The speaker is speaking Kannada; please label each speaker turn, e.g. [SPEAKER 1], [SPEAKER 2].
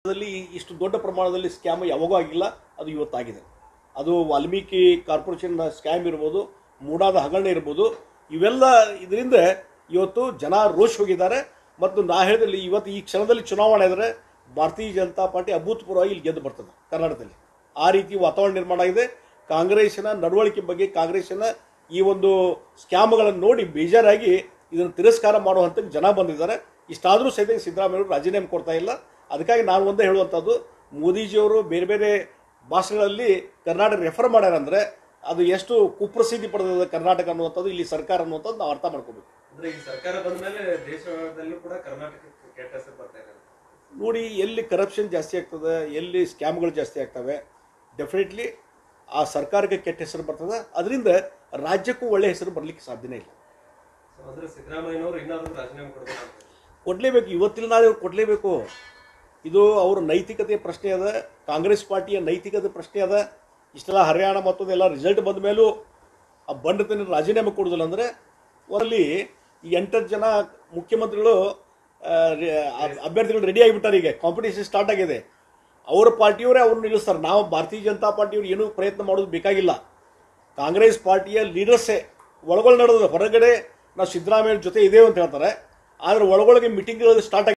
[SPEAKER 1] ದಲ್ಲಿ ಇಷ್ಟು ದೊಡ್ಡ ಪ್ರಮಾಣದಲ್ಲಿ ಸ್ಕ್ಯಾಮ್ ಯಾವಾಗೂ ಆಗಿಲ್ಲ ಅದು ಇವತ್ತಾಗಿದೆ ಅದು ವಾಲ್ಮೀಕಿ ಕಾರ್ಪೊರೇಷನ್ ಸ್ಕ್ಯಾಮ್ ಇರ್ಬೋದು ಮೂಡಾದ ಹಗರಣ ಇರ್ಬೋದು ಇವೆಲ್ಲ ಇದರಿಂದ ಇವತ್ತು ಜನ ರೋಷ್ ಹೋಗಿದ್ದಾರೆ ಮತ್ತು ನಾ ಹೇಳಿದಲ್ಲಿ ಇವತ್ತು ಈ ಕ್ಷಣದಲ್ಲಿ ಚುನಾವಣೆ ಆದರೆ ಭಾರತೀಯ ಜನತಾ ಪಾರ್ಟಿ ಅಭೂತಪೂರ್ವವಾಗಿ ಇಲ್ಲಿ ಗೆದ್ದು ಬರ್ತದೆ ಕರ್ನಾಟಕದಲ್ಲಿ ಆ ರೀತಿ ವಾತಾವರಣ ನಿರ್ಮಾಣ ಆಗಿದೆ ಕಾಂಗ್ರೆಸ್ಸಿನ ನಡವಳಿಕೆ ಬಗ್ಗೆ ಕಾಂಗ್ರೆಸ್ಸಿನ ಈ ಒಂದು ಸ್ಕ್ಯಾಮ್ಗಳನ್ನು ನೋಡಿ ಬೇಜಾರಾಗಿ ಇದನ್ನು ತಿರಸ್ಕಾರ ಮಾಡೋ ಹಂತಕ್ಕೆ ಜನ ಬಂದಿದ್ದಾರೆ ಇಷ್ಟಾದರೂ ಸಹಿತ ಸಿದ್ದರಾಮಯ್ಯ ಅವರು ರಾಜೀನಾಮೆ ಕೊಡ್ತಾ ಇಲ್ಲ ಅದಕ್ಕಾಗಿ ನಾನು ಒಂದೇ ಹೇಳುವಂಥದ್ದು ಮೋದಿಜಿಯವರು ಬೇರೆ ಬೇರೆ ಭಾಷೆಗಳಲ್ಲಿ ಕರ್ನಾಟಕ ರೆಫರ್ ಮಾಡ್ಯಾರ ಅಂದರೆ ಅದು ಎಷ್ಟು ಕುಪ್ರಸಿದ್ಧಿ ಪಡೆದಿದೆ ಕರ್ನಾಟಕ ಅನ್ನುವಂಥದ್ದು ಇಲ್ಲಿ ಸರ್ಕಾರ ಅನ್ನುವಂಥದ್ದು ನಾವು ಅರ್ಥ ಮಾಡ್ಕೋಬೇಕು
[SPEAKER 2] ಅಂದ್ರೆ ಈ ಸರ್ಕಾರ ಬಂದ ಮೇಲೆ ದೇಶದಲ್ಲೂ ಕೂಡ ಕರ್ನಾಟಕಕ್ಕೆ ಕೆಟ್ಟ ಹೆಸರು ಬರ್ತಾ ಇದೆ
[SPEAKER 1] ನೋಡಿ ಎಲ್ಲಿ ಕರಪ್ಷನ್ ಜಾಸ್ತಿ ಆಗ್ತದೆ ಎಲ್ಲಿ ಸ್ಕ್ಯಾಮ್ಗಳು ಜಾಸ್ತಿ ಆಗ್ತವೆ ಡೆಫಿನೆಟ್ಲಿ ಆ ಸರ್ಕಾರಕ್ಕೆ ಕೆಟ್ಟ ಹೆಸರು ಬರ್ತದೆ ಅದರಿಂದ ರಾಜ್ಯಕ್ಕೂ ಒಳ್ಳೆ ಹೆಸರು ಬರಲಿಕ್ಕೆ ಸಾಧ್ಯನೇ ಇಲ್ಲ
[SPEAKER 2] ಸೊ ಅಂದ್ರೆ ಸಿದ್ದರಾಮಯ್ಯನವರು ಇನ್ನಾದ್ರೂ ರಾಜೀನಾಮೆ ಕೊಡಬೇಕು ಅಂತ
[SPEAKER 1] ಕೊಡಲೇಬೇಕು ಇವತ್ತಿನ ನಾಳೆ ಅವ್ರು ಕೊಡಲೇಬೇಕು ಇದು ಅವರ ನೈತಿಕತೆಯ ಪ್ರಶ್ನೆ ಅದ ಕಾಂಗ್ರೆಸ್ ಪಾರ್ಟಿಯ ನೈತಿಕತೆ ಪ್ರಶ್ನೆ ಅದ ಇಷ್ಟೆಲ್ಲ ಹರಿಯಾಣ ಮತ್ತೊಂದೆಲ್ಲ ರಿಸಲ್ಟ್ ಬಂದ ಮೇಲೂ ಆ ಬಂಡತನ ರಾಜೀನಾಮೆ ಕೊಡೋದಿಲ್ಲ ಅಂದರೆ ಅಲ್ಲಿ ಈ ಎಂಟತ್ತು ಜನ ಮುಖ್ಯಮಂತ್ರಿಗಳು ಆ, ರೆ- ಅಬ್- ಅಭ್ಯರ್ಥಿಗಳು ರೆಡಿ ಆಗಿಬಿಟ್ಟಾರೆ ಈಗ ಕಾಂಪಿಟೇಷನ್ ಸ್ಟಾರ್ಟ್ ಆಗಿದೆ ಅವರ ಪಾರ್ಟಿಯವರೇ ಅವ್ರನ್ನ ನಿಲ್ಲಿಸ್ತಾರೆ ನಾವು ಭಾರತೀಯ ಜನತಾ ಪಾರ್ಟಿಯವರು ಏನೂ ಪ್ರಯತ್ನ ಮಾಡೋದು ಬೇಕಾಗಿಲ್ಲ ಕಾಂಗ್ರೆಸ್ ಪಾರ್ಟಿಯ ಲೀಡರ್ಸೇ ಒಳಗೊಳ ನಡೆದ ಹೊರಗಡೆ ನಾವು ಸಿದ್ದರಾಮಯ್ಯ ಜೊತೆ ಇದೇವೆ ಅಂತ ಹೇಳ್ತಾರೆ ಆದರೆ ಒಳಗೊಳಗೆ ಮೀಟಿಂಗ್ ಸ್ಟಾರ್ಟ್